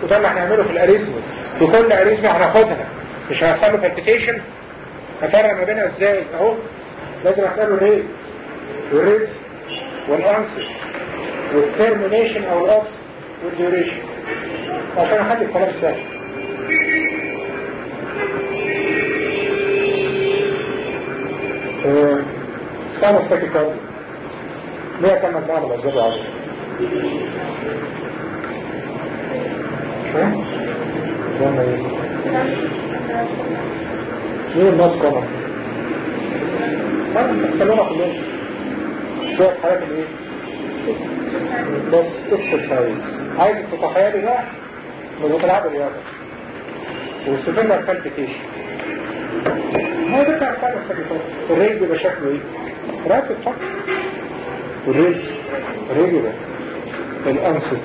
وده اللي هنعمله في الاريزمز في كل اريزما هناخدها مش هيحصل له فالبيتيشن هفرق ما بينها ازاي اهو لازم اساله الريت والريز والانسر والترمينيشن او الاوبس والديوريشن عشان اخلي الكلام سهل سنة سكتة ليه كان مجموعة من الأسباب العظيمة شو؟ لما ايه؟ مين الناس كمان؟ ها خلونا كلهم شوية حاجات الايه؟ بس اكسرسايز عايز تتخيلي بقى انه بتلعب رياضة وستفيد لك كالفيكيشن هو ده كان سنة سكتة الريل بيبقى شكله ايه؟ راتب فقط والريل الريل ده الأنصب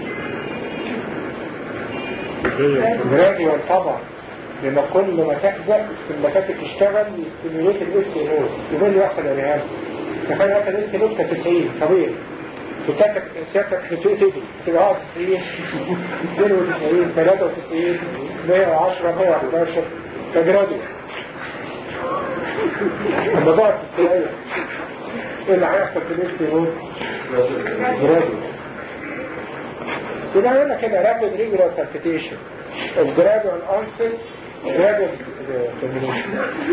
جراديوال طبعا لما كل ما تحزق استملاساتك تشتغل يستميليت الاس نوت يقول لي يحصل يا ريان تخيل مثلا الاس نوت كانت 90 طبيعي وتاكد سيادتك تجري تبقى اه 90 92 93 110 111 كجراديوال لما ضاعت التلاقيه ايه اللي هيحصل في الاس نوت؟ جراديوال يبقى هنا كده rapid regular palpitation of gradual onset gradual termination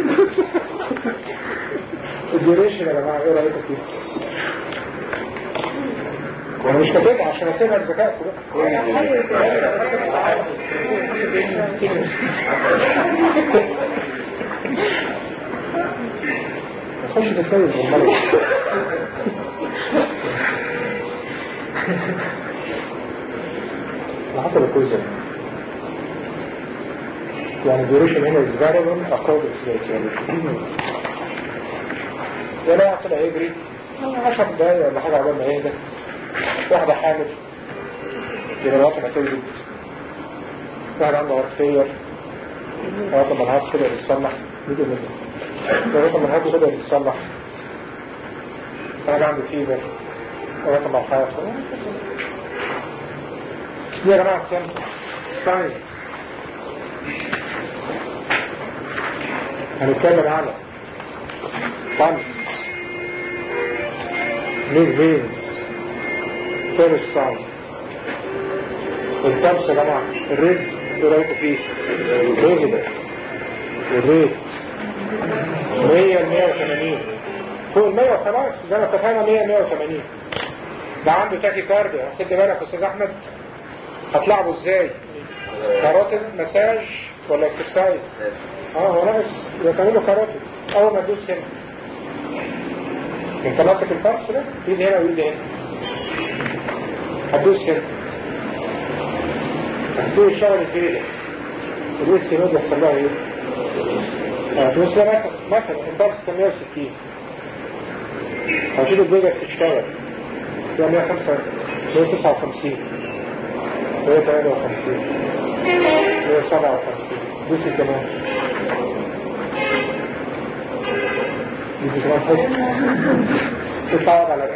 الديوريشن يا جماعة ايه رأيكم فيه؟ وانا مش كاتبها عشان اسيبها لذكائكم خش تتكلم والله على حسب الكويزر يعني الديوريشن هنا is variable according to the age ولا يعقل يجري 10 دقايق ولا حاجة عبال ما يهدى واحدة حامل يبقى الوقت ما تولد واحد عنده ورق فير الوقت ما الهارت كده يتصلح يجي منه الوقت ما الهارت كده يتصلح واحد عنده فيبر الوقت ما الحياة دي يا جماعة السنة ساينس هنتكلم على طمس مين فينز فين الصام الطمس يا جماعة الرز ايه رايكم فيه الرز ده الريت 100 ل 180 فوق ال 100 خلاص زي ما اتفقنا 100 180 ده عنده تاكي كارديا خد بالك يا استاذ احمد هتلعبه ازاي كاروتين مساج ولا اكسرسايز اه هو ناقص يتعمله كاروتين اول ما تدوس هنا انت ماسك الفرس ده ايد هنا وايد هنا هتدوس هنا هتدوس شغل الفيلس الويس نود يحصل لها ايه هتدوس لها مثلا مثلا الفرس كان 160 هتجيب الفيجاس تشتغل فيها 105 159 هي 58 هي 57 دوسي كمان دوسي كمان حط تتعود على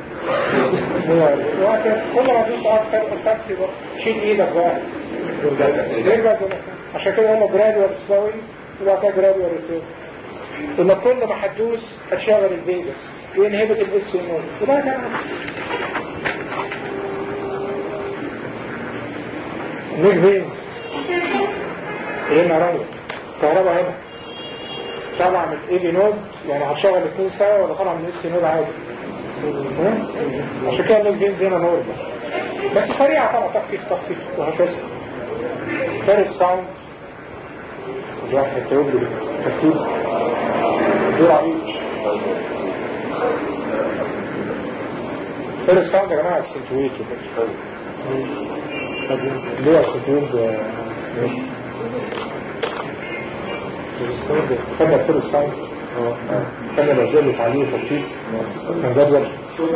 الرئة كل ما تدوس اكتر التاكسي بقى شيل ايدك بقى يرجع زي ما عشان كده هم جراديوال سلوي وبعد كده جراديوال ريتيرن لما كل ما هتدوس هتشغل الفيجاس وينهبت الاس نود وده ده نيك فينز هنا رايح كهرباء هنا طبعا الاي نود يعني هتشغل اثنين سوا ولا طبعا من الاس نود عادي عشان كده النيك فينز هنا نور بس سريعة طبعا تخفيف تخفيف وهكذا فارس ساوند الواحد يتوب له ترتيب دور عبيد فارس ساوند يا جماعة اكسنتويتو ليه اكسنتويت ماشي خدنا فارس ساوند كان الرجال اللي تعليم ترتيب كان جدول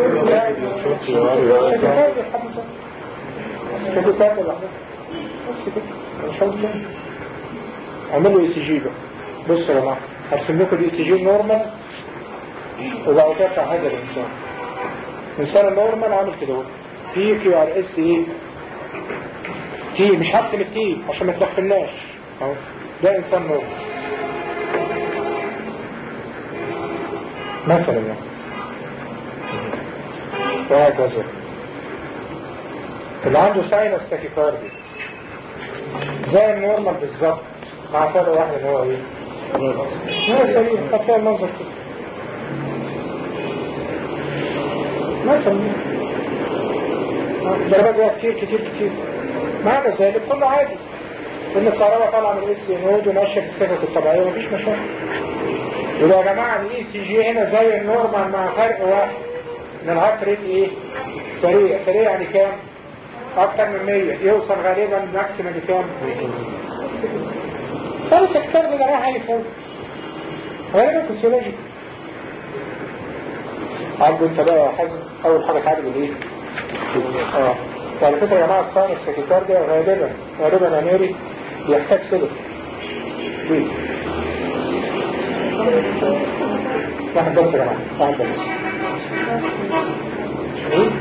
كده تعمل لحظة بس كده مش عاوز تاني اعملوا اي سي جي بقى بصوا يا جماعه هرسم لكم الاي سي جي نورمال وبقى بتاع هذا الانسان الانسان النورمال عامل كده اهو بي كيو ار اس ايه تي مش هرسم التي عشان ما تدخلناش اهو ده انسان نور مثلا يعني وهكذا اللي عنده ساينس تاكيكاردي زي النورمال بالظبط مع فرق واحد اللي هو ايه؟ هو سليم هتلاقي المنظر كده مثلا ضربات بقى كتير كتير كتير مع ذلك كله عادي ان الكهرباء طالعه من الاس نود وماشيه في السكك الطبيعيه مفيش مشاكل يبقى يا جماعه الاي سي جي هنا زي النورمال مع فرق واحد ان الهارت ريت ايه؟ سريع سريع يعني كام؟ اكتر من 100 يوصل غالبا ماكسيمم لكام؟ خالص الكتاب ده رايح اي فوق غالبا فسيولوجي عبد انت بقى يا حازم اول حاجه تعالج الايه؟ اه وعلى فكره يا جماعه الساينس السكرتار ده غالبا غالبا يا ميري بيحتاج سلك ليه؟ واحد بس يا جماعه واحد بس ايه؟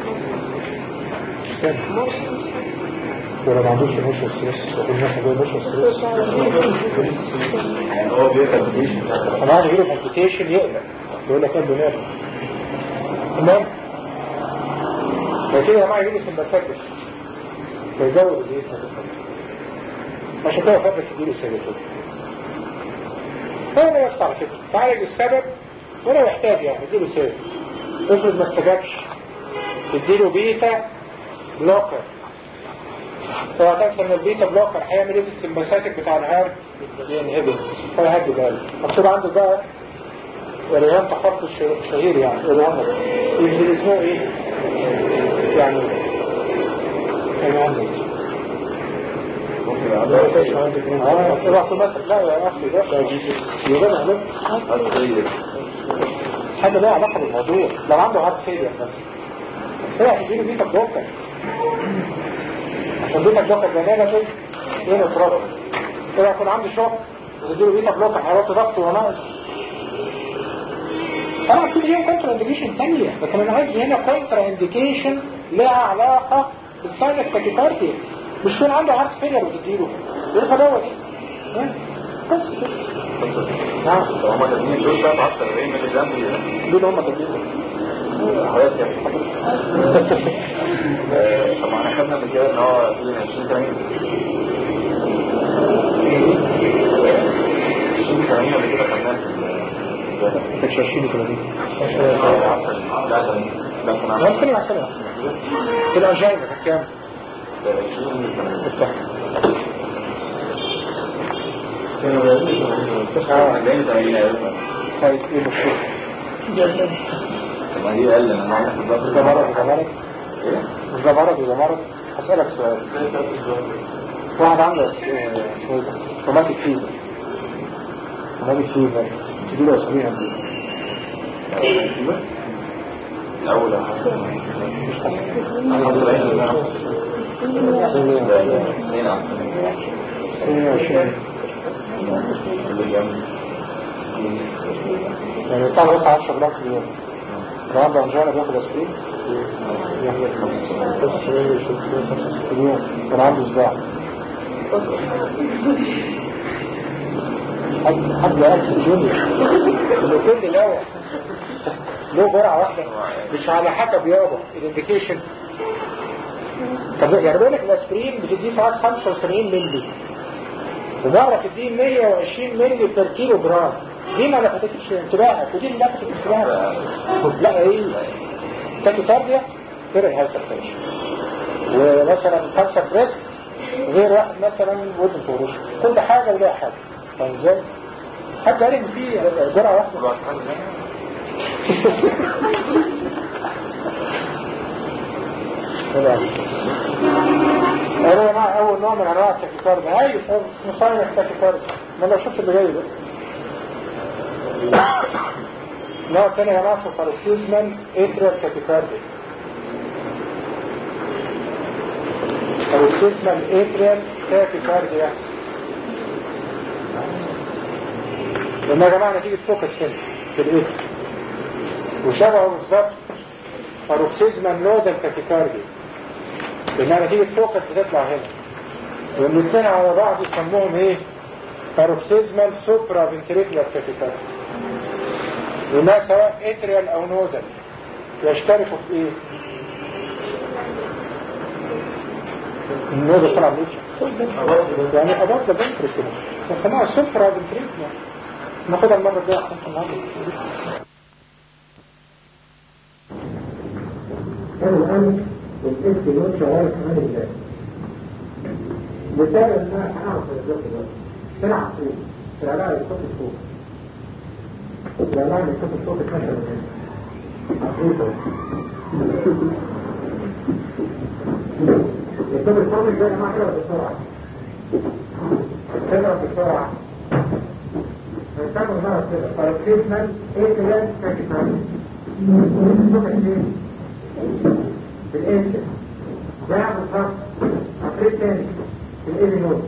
استنى ولا ما عندوش مش السيرس الناس اللي مش السيرس هو بيركب ديش انا عايز يجيله كومبيتيشن يقلق يقول لك قلبه نار تمام لكن يا جماعه يجيله سمباساتس فيزود الايه عشان كده فضلك تديله سيرتون هو ده بس على فكره تعالج السبب ولا يحتاج يعني تديله سيرتون افرض ما استجابش تديله بيتا بلوكر هو تنسى ان البيتا بلوكر هيعمل ايه في السمباساتيك بتاع الهارت ينهبل هو هدي بالك مكتوب عنده بقى وريان تخطط شهير يعني وريان ينزل اسمه ايه يعني يعني اه رحت مثلا لا يا اخي ده يبقى ده حاجه لها علاقه بالموضوع لو عنده هارت فيلير مثلا هو هتديله بيتا بلوكر عشان بيتا بلوكر ده نيجاتيف ايه نتربط كده يكون عنده شوك وتديله بيتا بلوكر هيوطي ضغطه وناقص طبعا في ليهم كونترا انديكيشن ثانية لكن انا عايز هنا كونترا انديكيشن لها علاقة بالساينس تاكيكارديا مش فين عنده هارت فيلر وتديله ايه الغباوة دي؟ بس كده نعم هما كاتبين دول 10 40 مللي جرام دول هم كاتبين حضرتك يعني طب احنا خدنا من كده ان هو في 20 80 20 80 ولا كده خدناه كانش 20 30 لا ده ده كنا لا سنة سنة سنة كده جايبة كانت كام؟ 20 80 افتح كانوا 40 80 ايوه طيب ايه المشكلة؟ طب ما هي قال انا عارف ده بالظبط مرض ده مرض ايه؟ مش ده مرض وده مرض هسألك سؤال واحد عنده اس- آه، اسمه ايه ده؟ روماتيك فيفر روماتيك فيفر تجيله اسابيع قد ايه؟ الاول مش حاسس 22 يعني بتاع بس 10 جرام في اليوم لو عنده انجانا بياخد اسبرين في اليوم كان عنده صداع حد حد قال في الدنيا انه كل دواء له جرعه واحده مش على حسب يابا الانديكيشن طب يعني بيقول لك الاسبرين بتديه ساعات 75 مللي ومره تديه 120 مللي بير كيلو جرام دي ما لفتتش انتباهك ودي اللي لفتت انتباهك لا ايه تاكيكارديا غير الهايبرتنشن ومثلا كانسر بريست غير واحد مثلا ودن تورش كل حاجه ولها حاجه فاهم ازاي؟ حد قال ان في جرعه واحده انا يا جماعه اول نوع من انواع التاكيكارد هاي اسمه ساينس تاكيكارد ما لو شفت اللي جاي ده نوع تاني يا جماعه اسمه باروكسيزمال اتريال تاكيكاردي باروكسيزمال اتريال تاكيكارديا لما يا جماعه نتيجه فوكس هنا في الاتر وشبهه بالظبط باروكسيزمال نودال تاكيكاردي لانها نتيجه فوكس بتطلع هنا والاثنين على بعض يسموهم ايه باروكسيزمال سوبرا فنتريكولار كابيتال وما سواء اتريال او نودل يشتركوا في ايه النودل طلع من ايش يعني اباط ده فنتريكولار فسموها سوبرا فنتريكولار ناخدها المرة الجاية احسن في النهارده كان الآن الإنس يقول شغال كمان الله مثال إنها هنعرف الزوج دلوقتي تلعب فوق تلعب الصوت فوق تلعب الصوت فوق 12 من عقيدة الصوت الفوق زي ما كده بسرعة كده بسرعة هنستعمل مرة كده فالكريسمان ايه كده كده بالانشن ده بالظبط عفريت تاني في الايدي نوت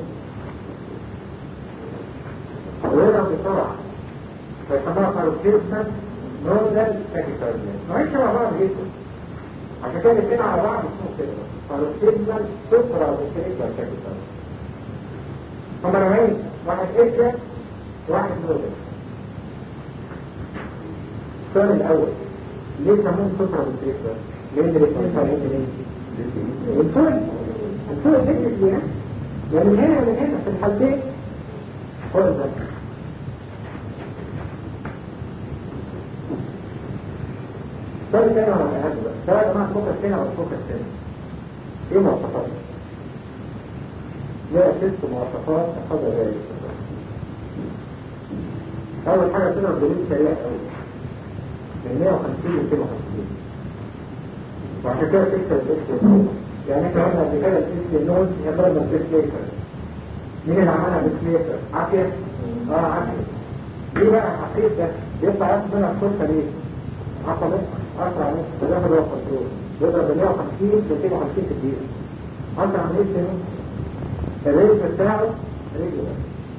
ويضرب بسرعة فيسموها فاروكيرسن نودل تاكيكارديا نوعين شبه بعض جدا عشان كده الاثنين على بعض اسمهم كده فاروكيرسن سوبرا بكريكا تاكيكارديا هما نوعين واحد اكشن وواحد نودل السؤال الاول ليه سموهم سوبرا بكريكا لان الاثنين طالعين منين؟ الفرق الفرق فكرة يعني يعني من هنا ومن هنا في الحالتين فرق بس سؤال تاني ولا أهم بقى سواء يا جماعة فوكس هنا ولا فوكس هنا ايه مواصفات؟ لا ست مواصفات تحضر ذلك أول حاجة تضرب دليل سريع أوي من 150 ل 250 وعشان كده تكسر الاكس النون يعني احنا قلنا قبل كده الاكس النون هي ضربة بسليكر مين اللي عملها بسليكر؟ عافية؟ اه عافية ليه بقى الحقيق ده بيطلع ياخد منها الفرصة ليه؟ عفوا نص اسرع نص فبياخد هو الكنترول بيضرب ب 150 ل 250 في الدقيقة اسرع من ايه نص الريتم بتاعه رجل بس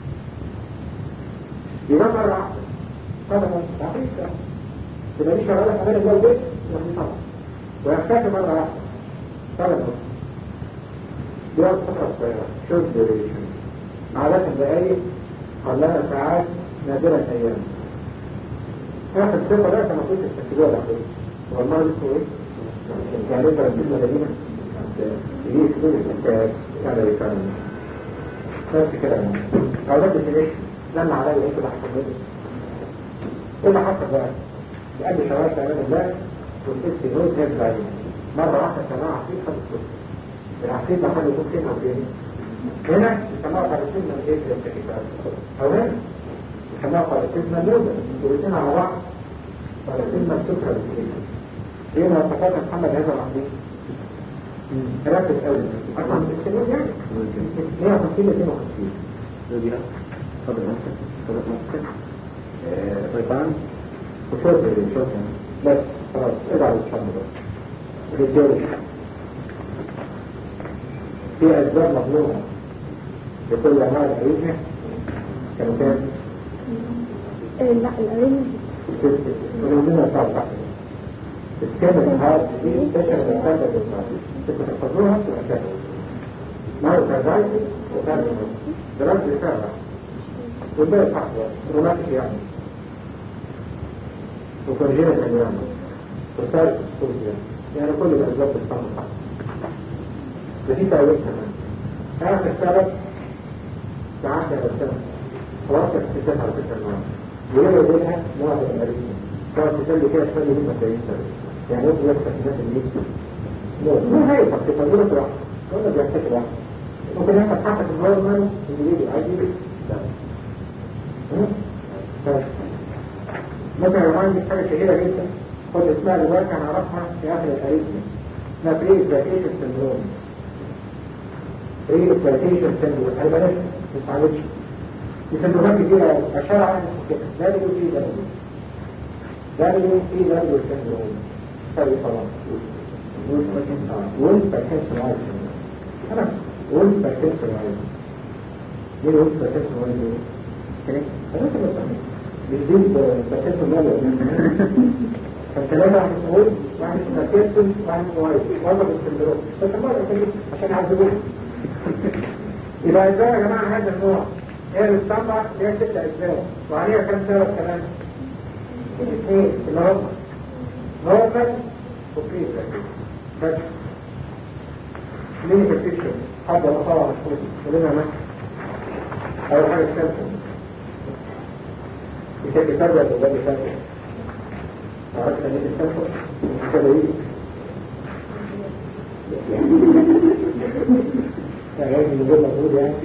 يبقى مرة واحدة طبعا حقيقة تبقى دي شغالة كمان جوه البيت يعني طبعا ويختفي مرة واحدة ثلاث نص بيقعد فترة صغيرة شورت ديوريشن عادة دقايق قلها ساعات نادرة أيام آخر صفة ده كما قلت التكتبوها الأخير والله اسمه إيه؟ يعني أنت رسيل مدينة يجي كتير الإنتاج هذا يفهم بس كده يعني أولاد الديوريشن لما عليا إيه كده حصل مني إيه اللي حصل بقى؟ لأن شباب في أمان الله والست نور كانت بعدين مرة واحدة سماع عقيد خد الصوت العقيد ما خد يكون فين أو فين هنا يسموها قارسين من ايه في التكيفات أو هنا يسموها قارسين من نوبة الاثنين على بعض قارسين من سكرة بالكلمة ايه مواصفات محمد هذا العقيد ركز قوي أكثر من السنين يعني 150 ل 250 فضل ممكن فضل ممكن طيبان وشوف شوف بس خلاص ابعد الشم بس الرجال في أسباب مطلوبة لكل أنواع العيشة كانوا كام؟ لا العين ولدنا صعب السكان الهارد دي تشعر بالفاتة بالفاتة تبقى تحفظوها وأشياء ما هو كذلك وكان دراسة رسالة والباقي صح روماتيك يعني وفرجينة الأيام وثالث السوريا يعني كل الأسباب تستمر صح ده في تأويل كمان آخر سبب ساعات يا سنة خلاص اكتشاف على فكرة المعنى ويلا بينها نوع من الأريسين تقعد تسلي كده تسلي هم 40 سنة يعني يمكن يفتح الناس اللي مو مو هاي في تجربة واحدة ولا بيحتاج واحد ممكن يفتح حتى في النورمال انديفيديو عادي لا مثلا لو عندي حاجة شهيرة جدا خد اسمها دلوقتي هنعرفها في آخر الأريثميا اسمها بري إكسبلاتيشن سندروم بري إكسبلاتيشن سندروم أنا بلاش ما تتعودش دي سندرومات كتيرة أشار عنها كده دبليو سي دبليو دبليو سي دبليو سندروم سوري طبعا ويل باركنسون وايز أنا ويل باركنسون وايز ليه ويل باركنسون وايز ايه؟ أنا كده بسميه بيزيد بكتب المال فالثلاثة واحد سعود واحد بكتب واحد وايد والله بالسندروم بس المرة كده عشان يعذبوه يبقى ازاي يا جماعة هذا النوع هي الاسطمبة هي ست أجزاء وعليها كم سبب كمان؟ اثنين اللي هم نورمال وفيزا بس كلينيكال بيكتشر حد ولا طبعا مش كلنا ما أول حاجة السيمبتوم يتابع تربية ولا بيتابع عرفت ان السيمبتوم كده ايه؟ يعني من غير مجهود يعني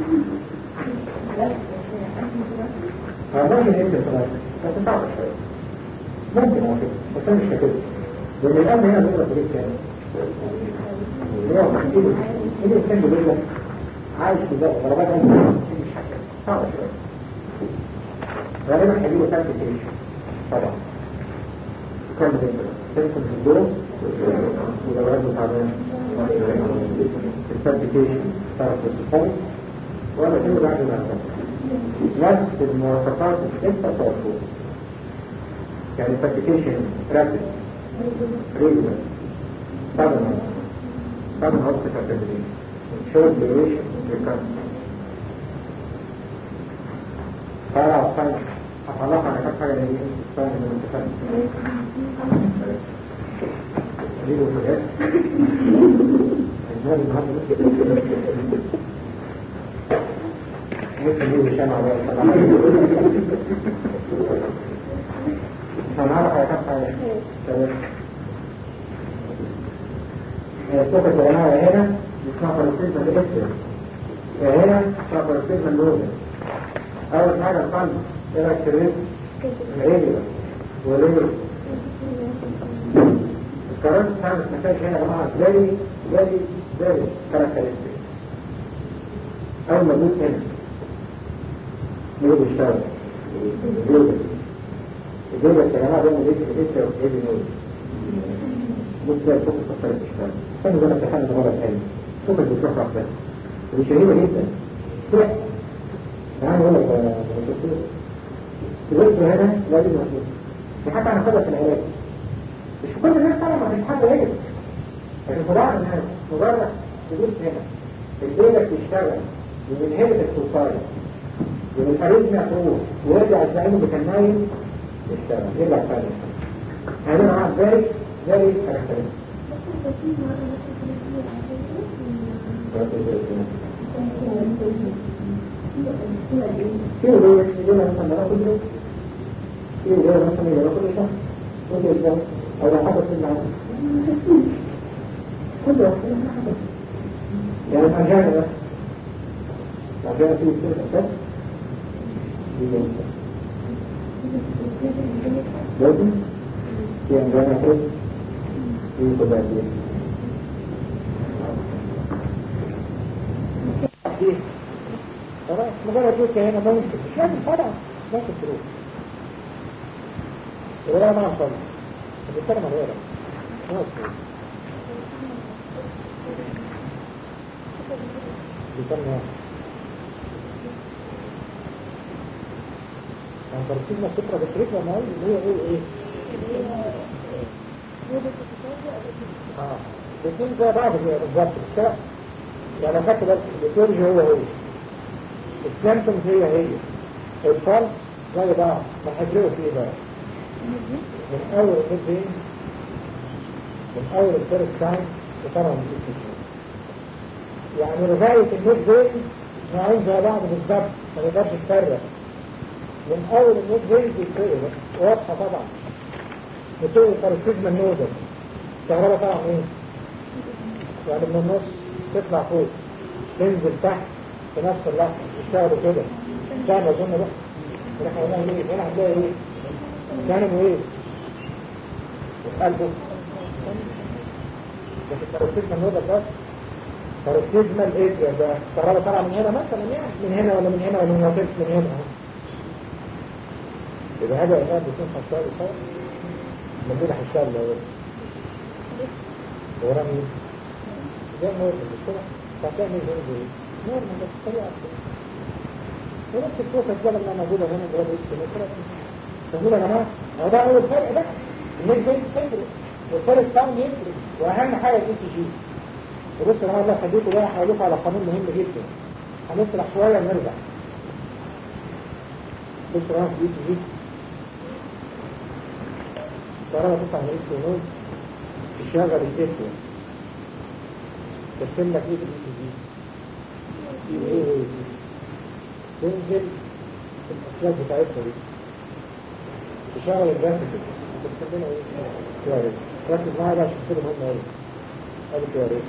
هذا من اسم ثلاثة بس صعب شوية ممكن على فكرة بس أنا مش كده لأن الآن هنا بيقرأ بريد كامل اللي هو محدود اللي الإنسان بيقول لك عايش في ذات ضربات عين مش حاجة صعب شوية غالبا هيجيبوا سيرتيفيكيشن طبعا كم بيقرأ سيرتيفيكيشن في الدول ودورات تعبان السيرتيفيكيشن تعرف الصفات ولا كله بعد ما نفس المواصفات انت صوته يعني certification rapid regular sudden sudden hospital visiting short duration recurrent فأنا أصلا أطلق على كم حاجة اللي هي الثاني من الاتفاق قليل وفجأة النهار النهارده ممكن يجي شمع بقى هنعرف على كم حاجة تمام الصوت يا جماعة هنا اسمها فلسطين بالإكتر هنا اسمها فلسطين باللوزة أول حاجة القلب إيه رأيك في الرزق؟ العيلة والرزق الكرات بتاعت المساج هنا يا جماعة very very very characteristic أول ما تموت هنا نور الشارع الجوجة الجوجة يا جماعة ده مدير في الإسر وإيه بنور بص ده الفوق الصفر الاشتغال كان زي ما في حالة غلط تاني فوق الدكتور رفضها ودي شهيرة جدا لا يعني يقول لك يا دكتور الوقت هنا لازم مفهوم في حاجة هناخدها في العلاج مش في كل الناس طبعا ما فيش حد هيك لكن في بعض الناس مجرد تدوس هنا الدولة بتشتغل ومنهمة السلطان والاريزميا تروح ويرجع الزعيم اللي كان نايم يشتغل يرجع تاني هذا معاه ذلك ذلك كاركترستيك في ودور يجينا مثلا مرة كل يوم في ودور مثلا يجينا كل شهر كل يوم أو لو حدث في العالم كل واحد يعني مرجعنا بس مرجعنا في السنة بس لازم في عندنا حس في تبادل خلاص مجرد جوك هنا ممكن مش لازم طبعا ممكن تروح ولا مع خالص بنتكلم عن غيرك ناس بيتكلم عن يعني ترسيمنا فكرة بفكرة ما اللي هي ايه ايه اه الاثنين زي بعض كده بالظبط الشرع يعني خدت بالك الاتورج هو هو السيمتومز هي هي الفالس زي بعض ما هيفرقوا في ايه بقى من اول الميد بينز من اول الفيرست ساين وطبعا من الاس يعني لغاية الميد بينز نوعين زي بعض بالظبط ما نقدرش نفرق من اول الميد بينز يتفرق واضحة طبعا بتوع الفارسيزما النودر استغربها طبعا ايه يعني من النص تطلع فوق تنزل تحت في نفس اللحظة يشتغلوا كده كان اظن بقى احنا هنعمل ايه هنا هنلاقي ايه كانوا ايه وفي قلبه لكن الفارسيزما النودر بس فارسيزما الاتريا ده استغربها طالعه من هنا مثلا يعني من هنا ولا من هنا ولا من وطلت من هنا اهو يبقى هذا الآن بيكون حشال صار من دون حشال لو ورا مين ده نور من كده فكان يجي يجي نور من بس سريع ونفس الفوكس ده لما موجودة هنا ده بس كده تقول يا جماعة هو ده أول فرق ده الناس دي تفرق والفرق الثاني يفرق وأهم حاجة الاي سي جي وبص يا جماعة الله خليكم بقى هقول على قانون مهم جدا هنسرح شوية ونرجع بص راح دي دي الكهرباء تطلع من اس ونود تشغل الاتيا ترسم لك ايه في الاس دي دي وايه وايه دي تنزل الاسلاك بتاعتها دي تشغل الجرافيك ترسم لنا ايه كوارث ركز معايا بقى عشان كده مهم قوي ادي كوارث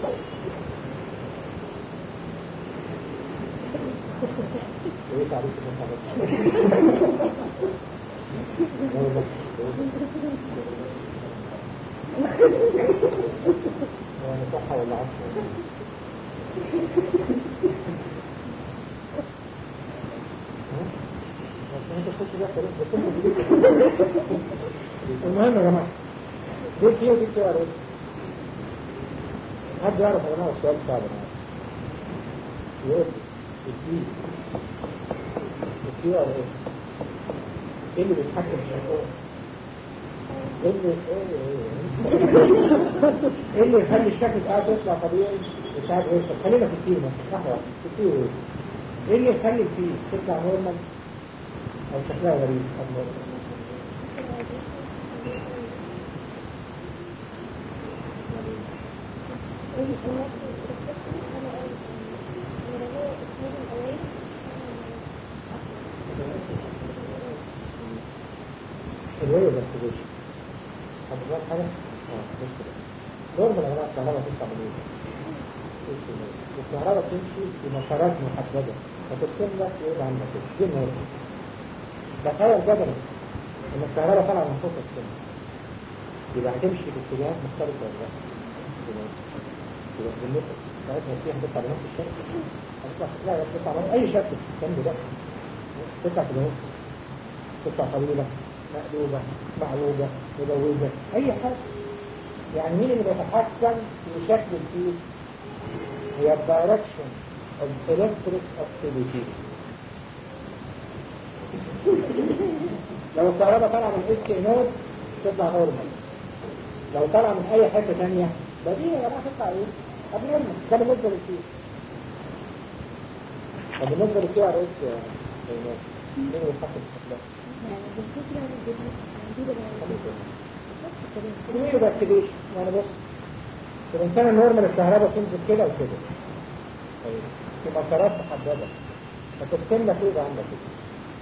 ايه تعريف المصابات يعني صحة ولا عصر المهم يا جماعة دي كيو دي كيو ار اس حد يعرف يا جماعة السؤال صعب انا يقول الكيو الكيو ار اس ايه اللي بيتحكم في الشيطان ايه اللي ايه اللي يخلي الشكل بتاعه يطلع طبيعي وساعات يوصل خلينا في الكيو مثلا لحظة واحدة في الكيو ايه ايه اللي يخلي الكيو تطلع نورمال او شكلها غريب او نورمال الويو فاكتيفيشن حضرتك حاجة؟ اه مش كده نورمال يا جماعة الكهرباء تطلع من ايه؟ الكهرباء تمشي بمسارات محددة فترسم لك يقول عندك كده دي النورمال تخيل جدلا ان الكهرباء طالعة من فوق السن يبقى هتمشي في اتجاهات مختلفة ولا لا؟ يبقى يبقى بالنسبة ساعتها في هتطلع بنفس الشكل هتطلع لا لا تطلع بنفس أي شكل جنب ده تطلع كده اهو. تطلع طويلة مقلوبة معوجة مجوزة أي حاجة يعني مين اللي بيتحكم في شكل الفيل هي الدايركشن of electric activity لو الكهرباء طالعة من اس نود تطلع نورمال لو طالعة من أي حتة تانية بديهي يا جماعة تطلع إيه؟ أبنورمال ده بالنسبة للفيل طب بالنسبة للكي ار اس يا ايمان مين اللي بيتحكم في الشكل كبير باكتيفيشن يعني بص الإنسان النورمال الكهرباء تنزل كده وكده طيب في مسارات محددة فترسم لك ايه بقى عندك كده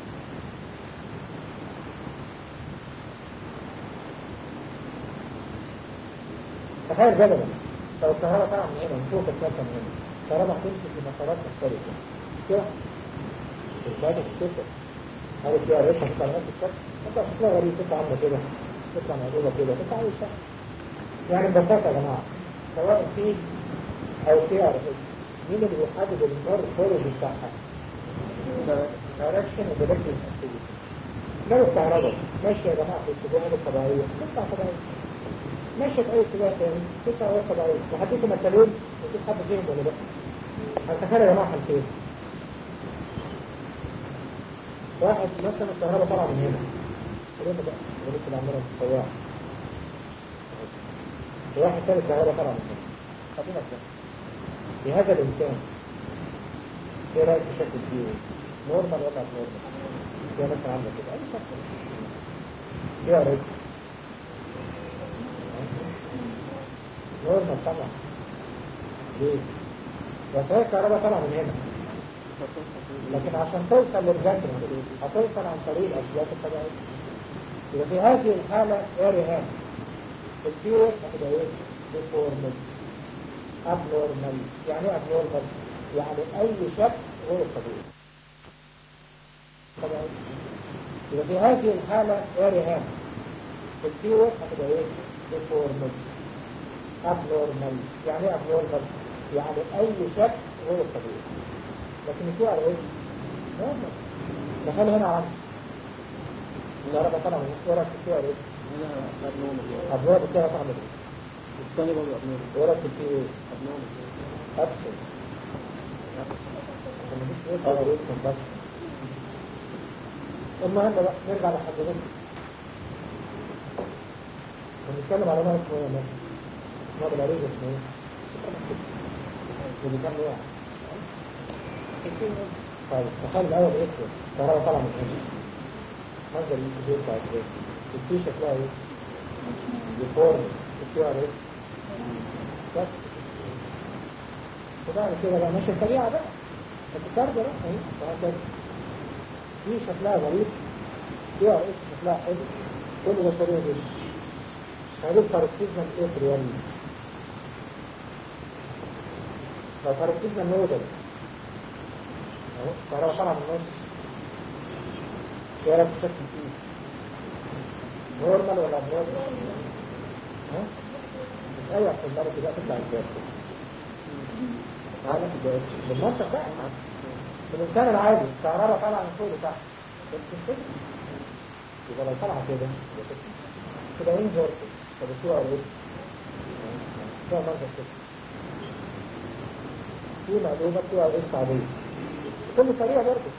تخيل جدلا لو الكهرباء طالعه من هنا من فوق مثلا من هنا الكهرباء هتمشي في مسارات مختلفة كده الباقي كده عارف فيها ريشه تطلع نفس الشكل تطلع شكلها غريب تطلع عامله كده تطلع مقلوبه كده تطلع اي شكل يعني ببساطه يا جماعه سواء في او في ار اس مين اللي بيحدد النور الخارج بتاعها؟ دايركشن ودايركشن اكتيفيتي لو الكهرباء ماشيه يا جماعه في الاتجاهات الطبيعيه تطلع طبيعيه ماشيه في اي اتجاه تاني تطلع غير طبيعيه وهديكم مثالين وشوف حد فيهم ولا لا هتخيل يا جماعه حالتين واحد مثلا الكهرباء طالعه من هنا قلنا بقى ولسه اللي عماله السواق واحد ثاني الكهرباء طالعه من هنا خلينا كده في هذا الانسان ايه رايك في شكل فيه نورمال ولا مش نورمال هي مثلا عامله كده اي شكل ايه يا ريس نورمال طبعا ليه؟ بس هي الكهرباء طالعه من هنا لكن عشان توصل للجسم هتوصل عن طريق الأشياء الطبيعية يبقى في هذه الحالة ارهاب الفيروس هتبقى ايه؟ ديفورمال ابنورمال يعني ايه ابنورمال؟ يعني اي شكل غير طبيعي طبيعي يبقى في هذه الحالة ارهاب الفيروس هتبقى ايه؟ ديفورمال ابنورمال يعني ايه ابنورمال؟ يعني اي شكل غير طبيعي لكن الكيو ار اس نورمال دخل هنا عم الكهرباء طالعه من ايه رايك في الكيو ار اس؟ هنا أبنون ابواب الكهرباء طالعه من الثاني برضه أبنون ايه رايك في الكيو ايه؟ أبنون ابسل مفيش ايه كيو ار اس بس المهم بقى نرجع لحضرتك بنتكلم على نوع اسمه ايه مثلا؟ نوع بالعريض اسمه ايه؟ اللي كان وقع طيب تخيل الاول ايه الكهرباء طالعه من هنا هذا اللي يسجل بتاع كده الفي شكلها ايه؟ يفورم الكيو ار اس بس وبعد كده بقى ماشيه سريعه بقى هتتكرر بقى اهي وهكذا في شكلها غريب كيو ار اس شكلها حلو كل ده سريع جدا هذه الباركسيزم ايه ريالي لو باركسيزم نودل اهو الكهرباء طالعه من النص ايه رايك تشكل فيه نورمال ولا ابنورمال ها مش اي احتمال كده تطلع الجهاز هذا بالمنطق بقى الانسان العادي الكهرباء طالعه من فوق لتحت بس كده يبقى لو طالعه كده يبقى كده كده ينزل طب الصوره على الوش ده منظر كده في مقلوبه بتبقى على الوش عاديه كل سريع برضه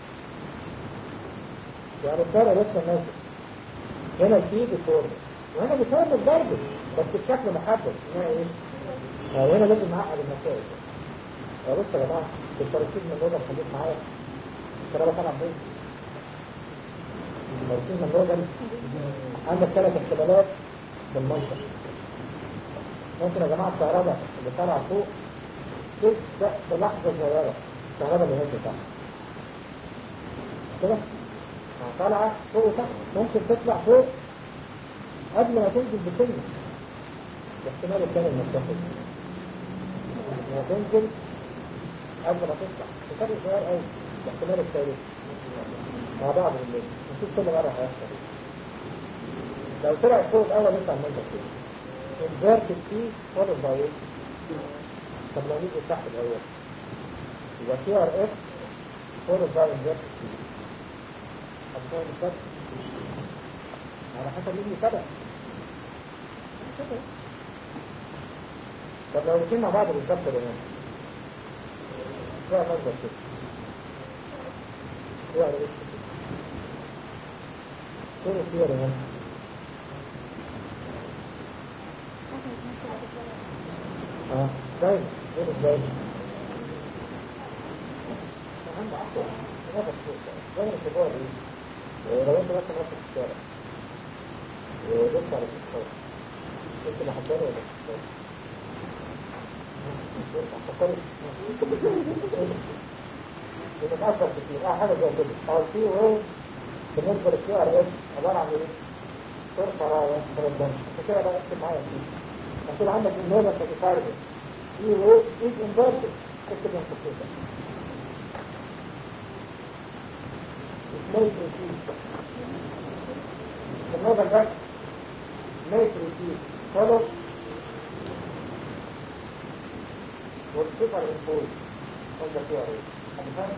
يعني الطارة لسه ماسك هنا في ديفورم وهنا ديفورم برضه بس بشكل محدد هنا ايه؟ آه، هنا لازم نعقد المسائل آه، بص يا جماعه الباراسيزم النودل خليك معايا الكلام طبعا بيه الباراسيزم النودل عندك ثلاث احتمالات بالمنطق ممكن يا جماعه الكهرباء اللي طالعه فوق تسبق بلحظه صغيره الكهرباء اللي نازله تحت كده طالعة فوق وتحت ممكن تطلع فوق قبل ما تنزل بسنة الاحتمال الثاني المستقبل ما تنزل قبل ما تطلع بفرق صغير قوي الاحتمال الثالث مع بعض بالليل نشوف كل مرة هيحصل ايه لو طلع فوق الأول يطلع المنزل كده inverted T followed by ايه؟ طب لو نيجي تحت الأول يبقى QRS followed by inverted T أبطال السبت على حسب مين سبق طب لو الاثنين مع بعض بالظبط يا جماعه ده مصدر كده ايه على اسم كده كده فيه يا جماعه اه دايما ايه دايما اهم عفوا هذا الصوت دايما الشباب ايه لو انت مثلا ماشي في الشارع وبص على الكتاب انت اللي حطاني ولا الكتاب؟ بتتأثر كتير اه حاجة زي كده اه في وين بالنسبة للكي ار اس عبارة عن ايه؟ صور فراغة من الدم عشان كده بقى اكتب معايا فيه هتقول عندك النوبة بتتعرض في وين از انفيرتد اكتب من خصوصا may receive. The novel verse may receive follow will superimpose on the theory. Understand?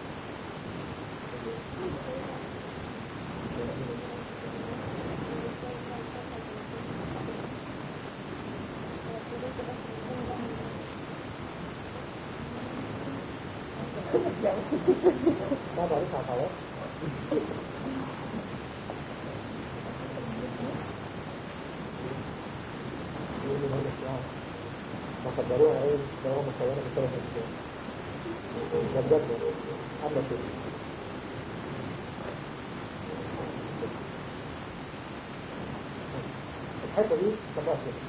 ما بعرف على فقدروها ايه سواء مصورة بثلاث اشياء جدد عمل كده الحته دي سموها كده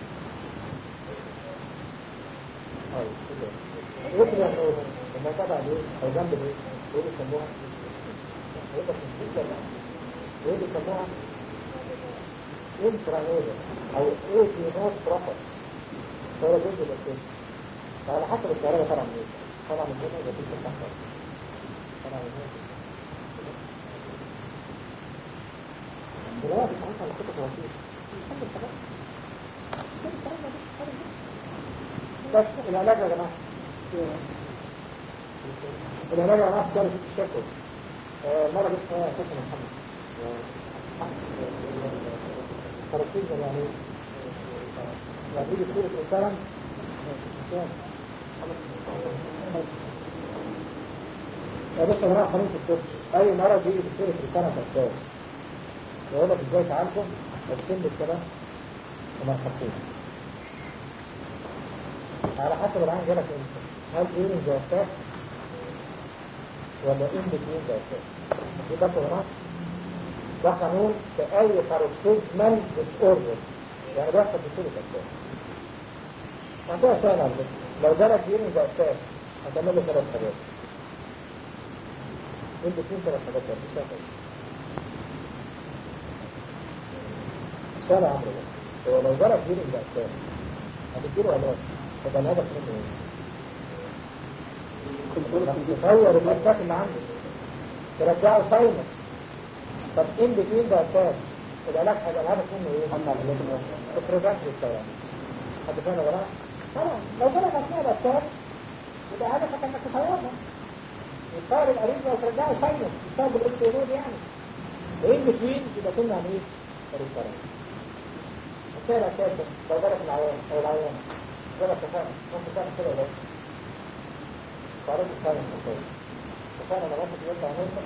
ايوه كده ايه يعني لما تابع ليه او جنب ليه ايه بيسموها هيبقى في الجزء ده ايه بيسموها انترانيزا او ايه في نوت بروبر هو الجزء الاساسي فعلى حسب الكهرباء طبعا ايه طبعا من هنا يبقى في تحت طبعا من هنا دلوقتي ساعتها على كتب وسيط الحمد لله بس العلاج يا جماعه العلاج يا جماعه في شارع الشكوى مرض اسمه اساسا محمد تركيز يعني يعني يجي صورة إنسان يا باشا يا جماعة خلينا في الطب أي مرض يجي في صورة إنسان فساس يقول لك إزاي تعالجه السن بالكلام ومرحبتين على حسب العين جالك امتى هل ايه من جوافات ولا ان بتوين ده دي ده يا ده قانون في اي باروكسيزمال ديس اوردر يعني بيحصل في كل الاسباب عندها سهل على فكره لو جالك ديرنج ده اساس هتعمل له ثلاث حاجات ان بتوين ثلاث حاجات بس مش سهل سهل يا عمرو ده هو لو جالك ديرنج ده اساس هتديله علاج طب الهدف منه ايه؟ تطور الاسباب اللي عندك ترجعه ساينس طب ان بتوين ده اساس العلاج هيبقى الهدف منه ايه؟ البريفنت للسيارة حد فاهم يا جماعه؟ طبعا لو جالك اثناء الاساس يبقى هدفك انك تطورها يتصور القريب لو ترجعه ساينس بسبب الاكس رود يعني وان بتوين يبقى كنا عن ايه؟ الريفرنس هتلاقي الاساس ده لو جالك العيان او العيان جالك تفاهم ممكن تعمل كده بس قررت الساينس مثلا تفاهم انا ممكن تقول عملت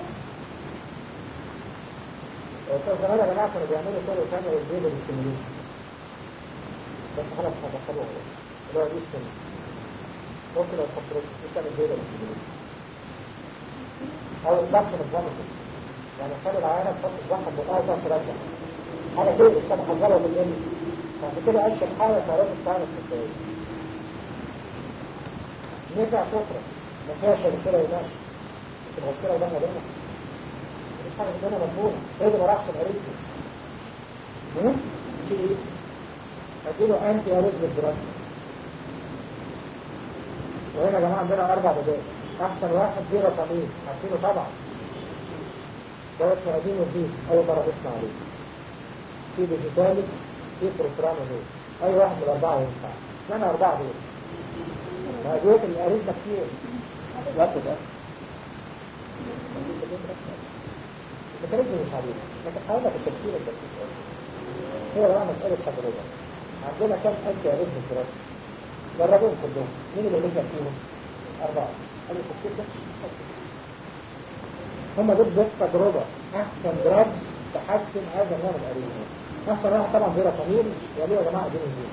كان زمان يا جماعه كانوا بيعملوا كده وكانوا يديله الاستيميوليشن بس خلاص هدخلوه اللي هو دي السن ممكن لو تحط رجل تعمل بيضة الاستيميوليشن او الضغط الفوميتنج يعني خلي العيانه تحط الضغط بقى وتقعد ترجع حاجه كده مش هتحذرها من الام بعد كده اشهر حاجه قرارات الساينس السيئه نرجع شكرا ما فيهاش الكلى ينام الغسيله ده مدينه مش حاجه مدينه مضمونه سيد ما راحش العريس في ايه؟ اديله انتي اريزم دراسه وهنا يا جماعه عندنا اربع بدائل احسن واحد دي رقمين عارفينه طبعا ده اسمه قديم وزيد اول مره اسمع عليه في ديجيتاليس في بروجرام دول اي واحد من الاربعه ينفع اشمعنى اربعه دول ما ادويه الاريزم كتير وقت ده الميكانيزم مش علينا لكن حاولنا في التفسير البسيط هي بقى مسألة تجربة عندنا كم أنت يا رزق الدراسة جربوهم كلهم مين اللي نجح فيهم؟ أربعة قالوا تفكير هم دول ذات تجربة أحسن دراجز تحسن هذا النوع من الأريزم أحسن واحد طبعا بيرا طويل يقولوا يا جماعة دين الدين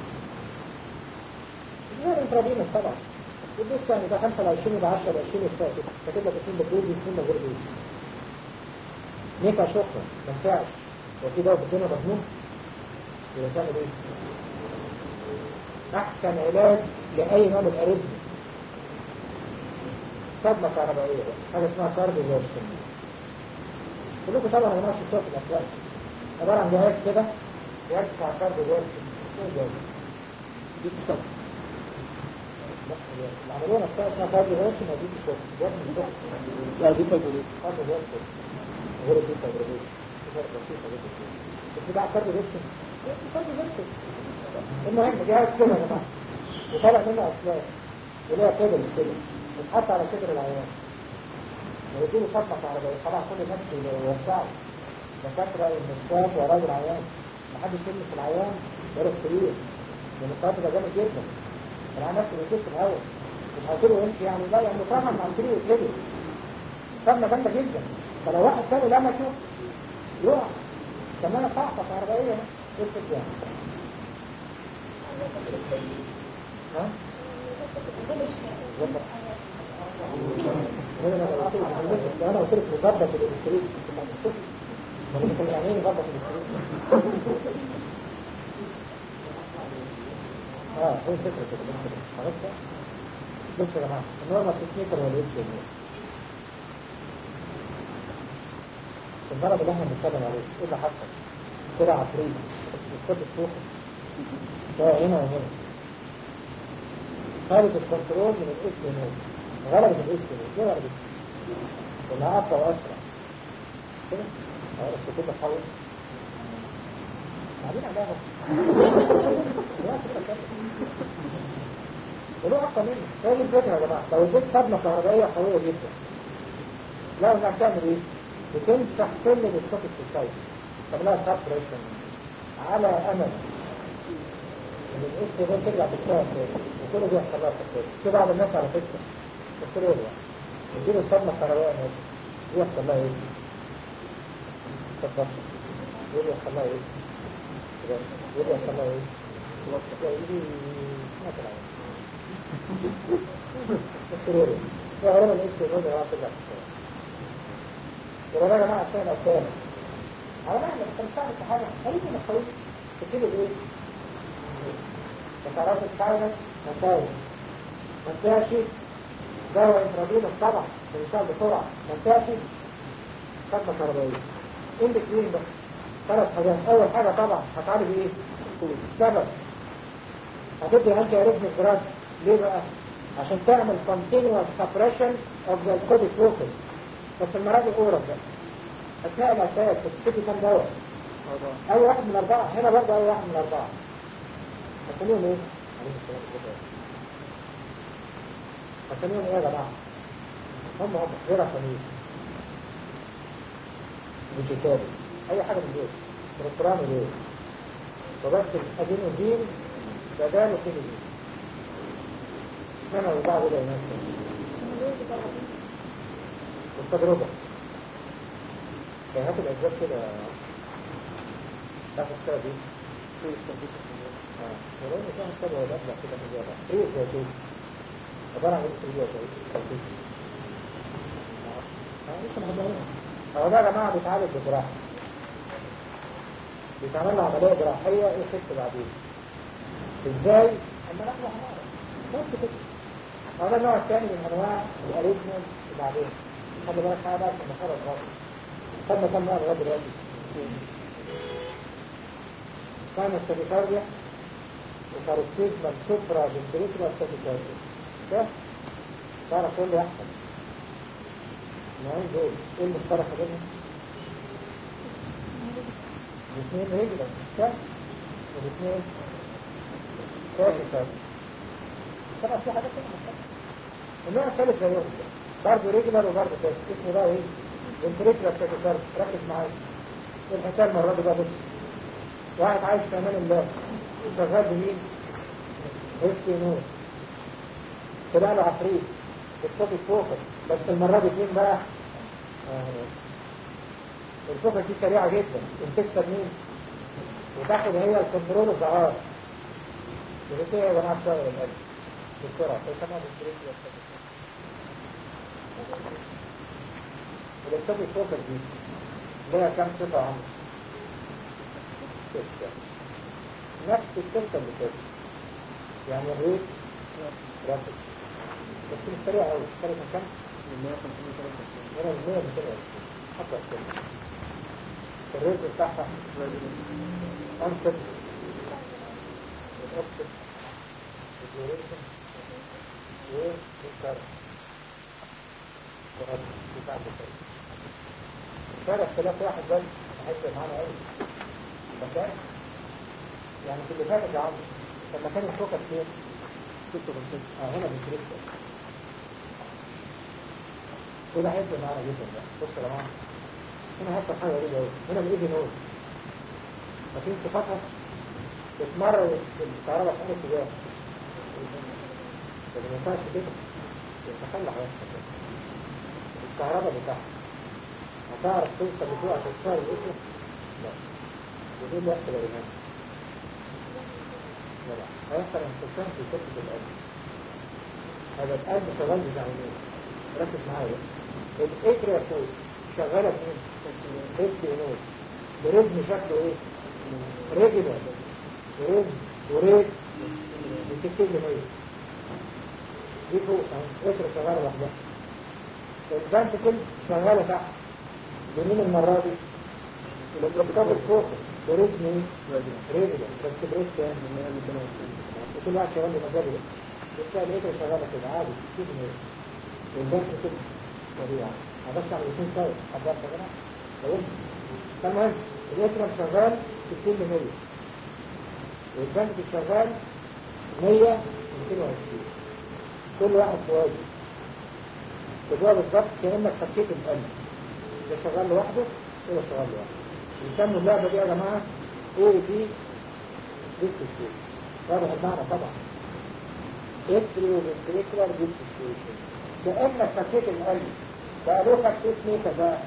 غير انترابينس طبعا يبص يعني ده 25 يبقى 10 20 يستاهل كاتب لك اثنين بجوز اثنين من غير جوز نيكا شكرا ما ينفعش هو في دواء في الدنيا مضمون يبقى تعمل ايه؟ احسن علاج لاي نوع من الاريزم صدمه كهربائيه بقى حاجه اسمها كارديو فيرشن كلكم طبعا ما ماشي في الاسواق عباره عن جهاز كده جهاز بتاع كارديو فيرشن ايه الجهاز؟ دي الصدمه العملية نفسها اسمها كارديو فيرشن ودي الصدمه جهاز الصدمه لا دي فايبريت كارديو فيرشن غير الدين فايبريت فرق بسيطة جدا بس ده كارديو فيرشن كارديو فيرشن المهم جهاز كده يا جماعه وطلع منه اسلاك وليها كده مش كده بتحط على صدر العيان ويديله صدمة كهربائية طبعا كل الناس بيوسعوا دكاترة والمستشفى وراجل العيان محدش يلمس العيان غير السرير لأن القرار ده جامد جدا العيان نفسه بيشوف في الهواء مش هتقول امشي يعني لا يعني طبعا مع السرير يتلبس صدمة جامدة جدا فلو واحد تاني لمسه يقع كمان صعقة كهربائية ايه الجامد ها؟ انا قلت لك مظبط الالكتريك ولا كان يعني ايه مظبط الالكتريك اه هي فكره كده عرفت بص يا جماعه النورمال تسميكر هو الاتش ام الضرب اللي احنا بنتكلم عليه ايه اللي حصل؟ كده عفريت الكتب فوق ده هنا وهنا خارج الكنترول من الاس نود غلبت الاس نود ليه غلبت؟ لانها اقوى واسرع كده؟ اه بس كده تحول بعدين عليها ولو اقوى منه هي دي الفكره يا جماعه لو اديت صدمه كهربائيه قويه جدا لا انك تعمل ايه؟ بتمسح كل السوكت في السايد تعملها سابريشن على امل ان الاس نود ترجع تشتغل تاني وكل دي يحصل لها سكتات في بعض الناس على فكرة تسرير يعني يديله صدمة كهربائية مثلا دي يحصل لها ايه؟ تفضل يقول يحصل لها ايه؟ يقول يحصل لها ايه؟ يقول يجي مثلا السروري هو غالبا الاس نود هو كده يبقى ده يا جماعه الشيء الثاني على معنى انت مش عارف حاجه اي مخاوف تكتبه بايه؟ بتعرف الساينس مساوي ما تنساش دواء انترادينوس طبعا بيشتغل بسرعه ما تنساش خدمه كهربائيه ايه الاثنين بقى ثلاث حاجات اول حاجه طبعا هتعالج ايه؟ السبب هتدي انتي اريثميك دراج ليه بقى؟ عشان تعمل continuous suppression of the alcoholic focus بس المرة دي اورال بقى اثناء العشاء بتدي كام دواء؟ اي واحد من اربعة هنا برضه اي واحد من اربعة هسميهم ايه؟ عليهم السلام عليكم. هسميهم ايه يا جماعة؟ هم هم غير عشانين فيجيتابل اي حاجة من دول بروترام ليه وبس الادينوزين بداله كينيزين اشمعنى البعض ده يا ناس والتجربة يعني هات الأسباب كده تاخد سبب ايه؟ في التنفيذ اه ولو ان كان سبب ولا لا كده من جوه ايه الزيتون؟ عبارة عن ايه هي الزيتون؟ اه لسه ما خدناهوش هو ده يا جماعة بيتعالج بجراحة بيتعمل له عملية جراحية ايه خف بعدين ازاي؟ اما نحن هنعرف بس كده هذا النوع الثاني من انواع الاريثمز بعدين خلي بالك معايا بقى عشان نخرج غلط خدنا كم نوع لغايه دلوقتي ساينس تاكيكارديا وباروكسيزما سوبرا فنتريكولا تاكيكارديا ده تعرف تقول لي احسن النوعين دول ايه المشترك بينهم؟ الاثنين رجلا مش كده؟ والاثنين تاكيكارديا طبعا في حاجات تانية مختلفة. النوع الثالث زيهم برضه ريجولار وبرضه كده اسمه بقى ايه؟ فنتريكولار تاكيكارد ركز معايا الحكايه المره دي بقى بص واحد عايش في امان الله شغال بمين؟ اس نور طلع له عفريت التوبيك فوكس بس المره دي فين بقى؟ آه. الفوكس دي سريعه جدا وبتكسب مين؟ وتاخد هي الكنترول اوف ذا ار كده يا جماعه شويه القلب بسرعه يسموها بالكريتيا الاسباب الفوكس دي لها كام صفة عمر ستة نفس السلطة اللي فاتت يعني الريت رافض بس مش سريع قوي سريع من كام؟ من 150 هنا من 100 220 حتى السلطة الريت بتاعها أنسب الأوبسد الديوريشن والكارت بتاع الكارت فرق اختلاف واحد بس هيفرق معانا قوي مكان يعني في اللي فاتت يا عم كان مكان الفوكس فين؟ ستة بالستة اه هنا بالكريستال وده هيفرق معانا جدا بقى بص يا جماعه هنا هيحصل حاجه غريبه قوي هنا الايدي نور لكن صفاتها بتمرر الكهرباء في انهي اتجاه؟ لكن ما ينفعش كده يتخلى هيحصل كده الكهرباء بتاعها هتعرف توصل لفوق عشان تشتغل الاسم؟ لا ودي اللي يحصل يا جماعه لا لا هيحصل انفصام في كتلة القلب هذا القلب شغال بزعمين ركز معايا الاتريا فوق شغالة بمين؟ بس نور برزم شكله ايه؟ ريجولار برزم وريج بستين لمية دي فوق اهي اتريا شغالة لوحدها الفانتكل شغالة تحت بمين المرة دي؟ الانترابطاب الفوكس برزم ايه؟ ريجولار بس بريد كام؟ وكل واحد شغال بمزاجه بس الاتريا شغالة كده عادي 60 لمية والبنك كده سريع هبص على الاثنين سوا حضرت يا جماعه لو تمام الاترم شغال 60 ل 100 والبنك شغال 100 220 كل واحد فوازي تجوا بالظبط كانك فكيت القلب ده شغال لوحده وده شغال لوحده يسموا اللعبه دي يا جماعه اي دي ديستيشن واضح المعنى طبعا اتريو فنتريكولار ديستيشن كانك فكيت القلب بقى له خط اسمه كذا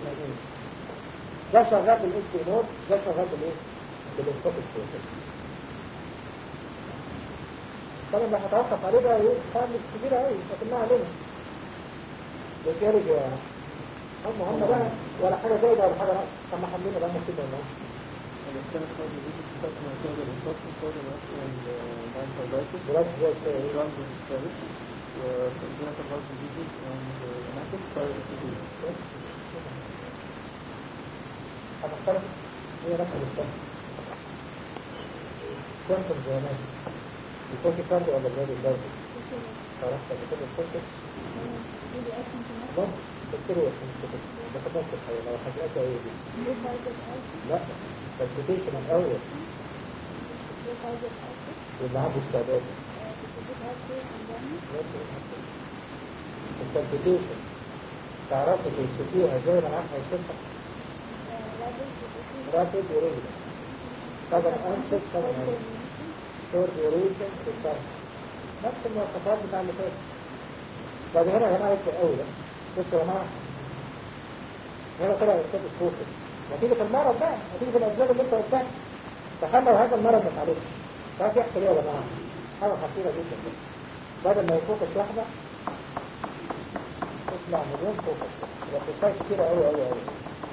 ده شغال بالاس نود ده شغال بالايه؟ بالاسكوب السياسي طبعا اللي هتوقف عليه بقى ايه فاملز كبيرة قوي لكنها علينا بالتالي يا هم هم بقى ولا حاجة زايدة ولا حاجة ناقصة سمحهم لنا بقى مكتوب ولا ايه الكلام ده بيجي في فترة ما كان الانفاق فوق مثلا الانفايتس دلوقتي زي كده ايه جراند الثالث وكونجنتال هارت ديزيز وناكل فايروس هتختلف هي نفس الاسباب سيمتومز يا ناس يكون في فرق ولا بلاد الدولة عرفت قبل كده السيمتومز ممكن تذكروا في الكتب ده كمان في الحياة لو حاجات ايه دي لا تثبيتيشن الاول واللي عنده استعداد التثبيتيشن تعرفوا تمسكوها زي ما عارفة يوصفها رابد وريجل طبعا انسد طبعا شورت وريجن بالطبع نفس المواصفات بتاع اللي فاتت بعد هنا يا جماعه يكفي قوي ده بصوا يا جماعه هنا طلع استاذ الفوكس نتيجه المرض بقى نتيجه الاسباب اللي انت قلتها تخيل لو هذا المرض ما اتعالجش تعرف يحصل ايه يا جماعه حاجه خطيره جدا ده بدل ما يفوكس واحده تطلع مليون فوكس يبقى فوكسات كتيره قوي قوي قوي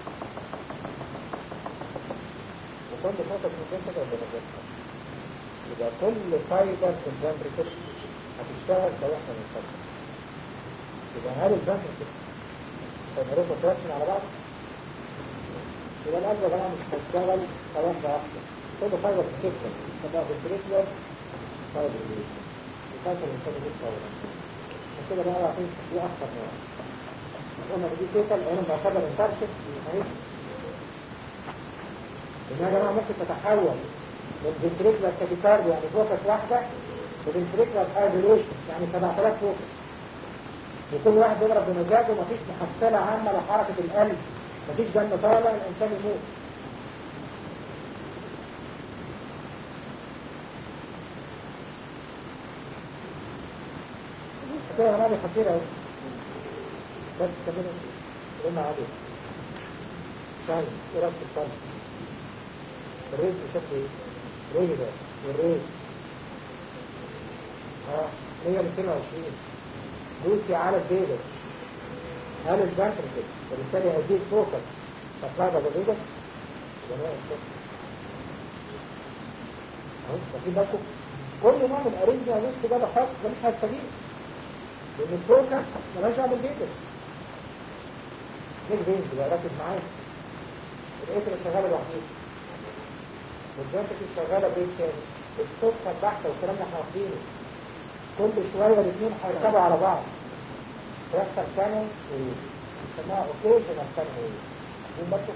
وكل فوكس من جنسك ولا من جنسك يبقى كل فايبر في الفنتريكل هتشتغل كوحدة من الفايبر يبقى هل الفنتريكل هيعملوا كونتراكشن على بعض يبقى القلب يا جماعه مش هيشتغل كوحدة واحدة كل فايبر في سيكتور اسمها فنتريكولار فايبر الفايبر الانسان دي فايبر عشان كده بقى عارفين دي اخطر نوع قلنا دي كيكل انا بعتبر انترشن اهي إن يا جماعة ممكن تتحول من فنتريكولار تاكيكارد يعني فوكس واحدة لفنتريكولار ايزوليشن يعني 7000 فوكس وكل واحد بيضرب بمزاجه مفيش محصلة عامة لحركة القلب مفيش دم طالع الإنسان يموت كده يا جماعة خطيرة أوي بس كمان قلنا عليه ساينس ايه رأيك في الساينس الريز بشكل ايه؟ ريز ده والريز اه 122 دوسي على البيضة هل الفانتركل وبالتالي هزيد فوكس تطلع بالبيضة جماعة الشكل اهو واخدين بالكم كل نوع من الاريزميا دوس كده ده خاص ده مش هيستجيب لان الفوكس مالهاش دعوه بالبيضة ليه البيض بقى ركز معايا القطر شغاله لوحدها والجنتك شغالة بيت تاني الصبح البحث والكلام اللي احنا واخدينه كل شوية الاثنين هيركبوا على بعض يحصل كانون يسموها اوكيشنال كانون دي برضه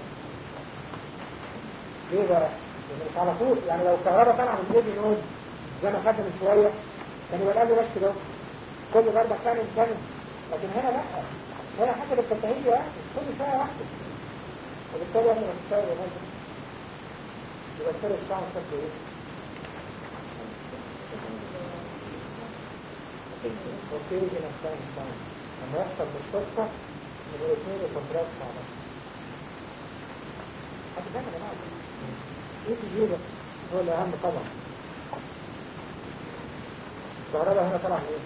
ليه بقى؟ لان مش على طول يعني لو الكهرباء طالعه من ايدي نود زي ما خدنا من شوية كان يبقى القلب بس كده كل ضربة كانون كانون لكن هنا لا هنا حسب التفاهية يعني كل شوية واحدة وبالتالي احنا مش شوية مثلا يبقى الفرق الساعة شكله ايه؟ اوكي هنا الساعة الساعة لما يحصل بالصدفة من الاثنين الكونتراكت مع بعض حد فاهم يا جماعة ايه تجيبه هو الأهم طبعا الكهرباء هنا طلع من ايه؟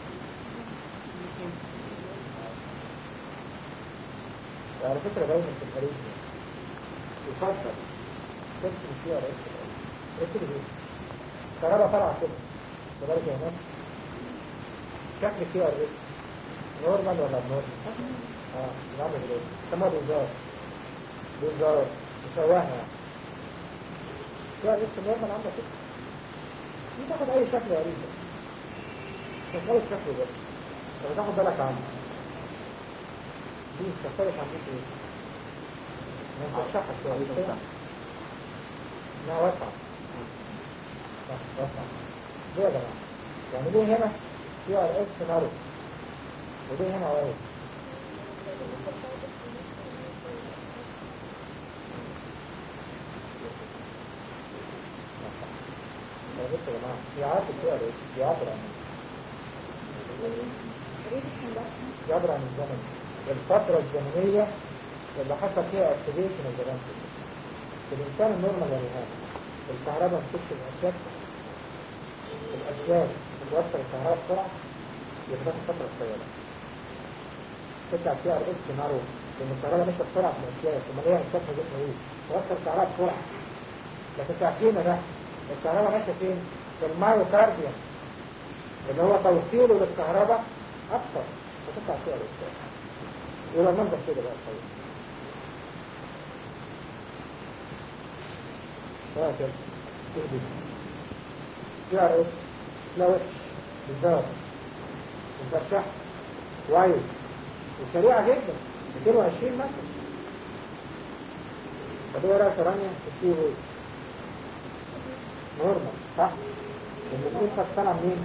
وعلى فكرة دايما في الكاريزما يفضل ترسم فيها رئيس الأول ركز ايه؟ الكهرباء طالعة كده لذلك يا ناس شكل فيها الرئيس نورمال ولا نورمال؟ اه نعمل ايه؟ سموها بنزار بنزار مشوهة يعني فيها الرئيس نورمال عاملة كده دي تاخد أي شكل يا ريت مش أي شكل بس لو تاخد بالك عنه دي تختلف عن دي ايه؟ ما تشرحها شوية انها واسعة واسعة ليه يا جماعة؟ يعني ليه هنا في ار اس نارو وليه هنا وايد؟ يا بص يا جماعة في عاطل في ار اس بيعبر عن يعبر عن الزمن الفترة الزمنية اللي حصل فيها اكتيفيشن الزمان في الإنسان النورمال يا ريهان الكهرباء مسكت الأسلاك الأسلاك توصل الكهرباء بسرعة يبقى تاخد فترة قصيرة تطلع فيها رئيس معروف لأن الكهرباء ماشية بسرعة في الأسلاك ثم هي مسافة جسم طويل توصل الكهرباء بسرعة لكن تعرفين ده الكهرباء ماشية فين؟ في المايوكارديا اللي هو توصيله للكهرباء أكثر فتطلع فيها الأسلاك يبقى المنظر كده بقى طيب وهكذا تهدي جي ار اس لا وحش بالظبط مفتح وايد وسريعة جدا 220 مثلا طب ايه رايك يا رانيا في التي ويف نورمال صح؟ لان الاثنين فصلها منين؟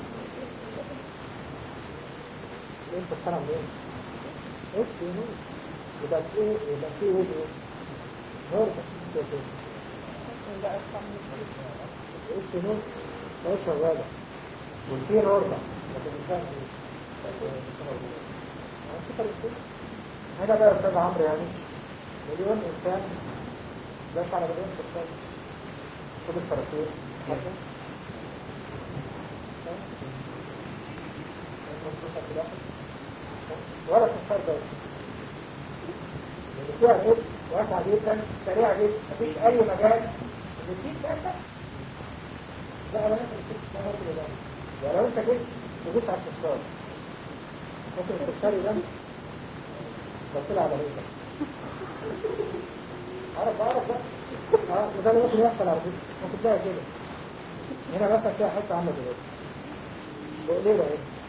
الاثنين فصلها منين؟ اس يمين يبقى الايه يبقى التي ويف ايه؟ نورمال شوف ايه اس يمين مش شغالة والتي نورمال لكن مش فاهم ايه هنا بقى يا استاذ عمرو يعني مليون انسان بس على مليون سكان خد الصراصير مثلا ولا تنصر ده اللي فيها الاسم واسعة جدا سريعة جدا مفيش اي مجال اللي فيه كاسة لا انا مثلا كنت سنة كده ده يعني لو انت جيت تدوس على التذكار ممكن التذكار يبان بطلع على ريكا عرف عرف بقى اه وده اللي ممكن يحصل على فكرة ممكن تلاقي كده هنا مثلا فيها حتة عاملة دلوقتي ليه بقى ايه